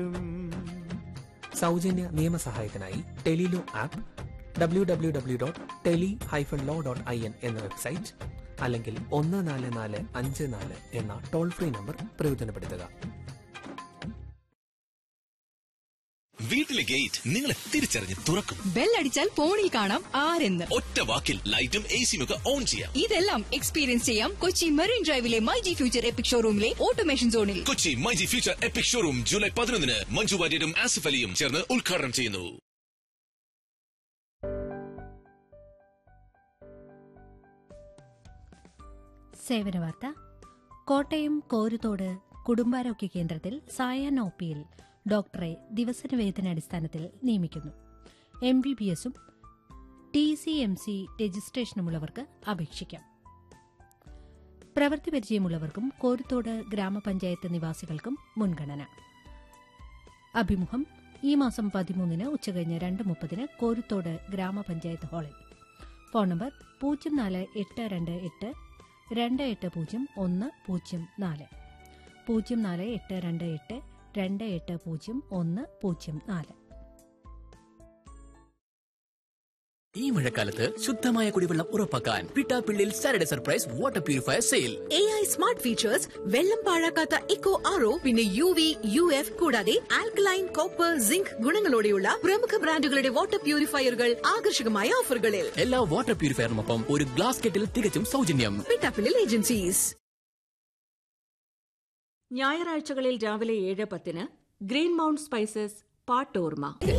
സൗജന്യ നിയമസഹായത്തിനായി tele law app W W W dot tele hyphen law dot I N എന്ന website അല്ലെങ്കിൽ ഒന്ന് നാല് നാല് അഞ്ച് നാല് എന്ന ടോൾ ഫ്രീ നമ്പർ പ്രയോജനപ്പെടുത്തുക വീട്ടിലെ ഗേറ്റ് നിങ്ങളെ തിരിച്ചറിഞ്ഞ് തുറക്കും ബെല്ലടിച്ചാൽ ഫോണിൽ കാണാം ആരെന്ന് ഒറ്റ വാക്കിൽ ലൈറ്റും എ സിയും ഒക്കെ ഓൺ ചെയ്യാം ഇതെല്ലാം എക്സ്പീരിയൻസ് ചെയ്യാം കൊച്ചി മെറീൻ ഡ്രൈവിലെ മൈ ജി ഫ്യൂച്ചർ എപ്പിക് ഷോറൂമിലെ ഓട്ടോമേഷൻ സോണിൽ Kochi my G future epic showroom July പതിനൊന്നിന് മഞ്ജു വാര്യരും ആസിഫ് അലിയും ചേർന്ന് ഉദ്ഘാടനം ചെയ്യുന്നു സേവന വാർത്ത കോട്ടയം കോരുതോട് കുടുംബാരോഗ്യ കേന്ദ്രത്തിൽ സായാഹ്ന ഒപിയിൽ ഡോക്ടറെ ദിവസന വേതനാടിസ്ഥാനത്തിൽ നിയമിക്കുന്നു എം ബി ബി എസും ടി സി എം സി രജിസ്ട്രേഷനുമുള്ളവർക്ക് അപേക്ഷിക്കാം പ്രവൃത്തി പരിചയമുള്ളവർക്കും കോരുത്തോട് ഗ്രാമപഞ്ചായത്ത് നിവാസികൾക്കും മുൻഗണന അഭിമുഖം ഈ മാസം പതിമൂന്നിന് ഉച്ചകഴിഞ്ഞ് രണ്ട് മുപ്പതിന് കോരുത്തോട് ഗ്രാമപഞ്ചായത്ത് ഹാളിൽ ഫോൺ നമ്പർ പൂജ്യം നാല് എട്ട് രണ്ട് എട്ട് രണ്ട് എട്ട് പൂജ്യം ഒന്ന് പൂജ്യം നാല് പൂജ്യം നാല് എട്ട് രണ്ട് എട്ട് രണ്ട് എട്ട് പൂജ്യം ഒന്ന് പൂജ്യം നാല് ഈ മഴക്കാലത്ത് ശുദ്ധമായ കുടിവെള്ളം ഉറപ്പാക്കാൻ Pittappillil Saturday surprise water purifier sale A I smart features വെള്ളം പാഴാക്കാത്ത ഇക്കോ ആറോ പിന്നെ യു വി യു എഫ് കൂടാതെ ആൽക്കലൈൻ കോപ്പർ സിങ്ക് ഗുണങ്ങളോടെയുള്ള പ്രമുഖ ബ്രാൻഡുകളുടെ വാട്ടർ പ്യൂരിഫയറുകൾ ആകർഷകമായ ഓഫറുകളിൽ എല്ലാ വാട്ടർ പ്യൂരിഫയറിനൊപ്പം ഒരു ഗ്ലാസ് കെറ്റിൽ തികച്ചും സൗജന്യം പിട്ടാപ്പിള്ളിൽ ഏജൻസീസ് ഞായറാഴ്ചകളിൽ രാവിലെ ഏഴ് പത്തിന് ഗ്രീൻ മൗണ്ട് സ്പൈസസ് പാട്ടോർമ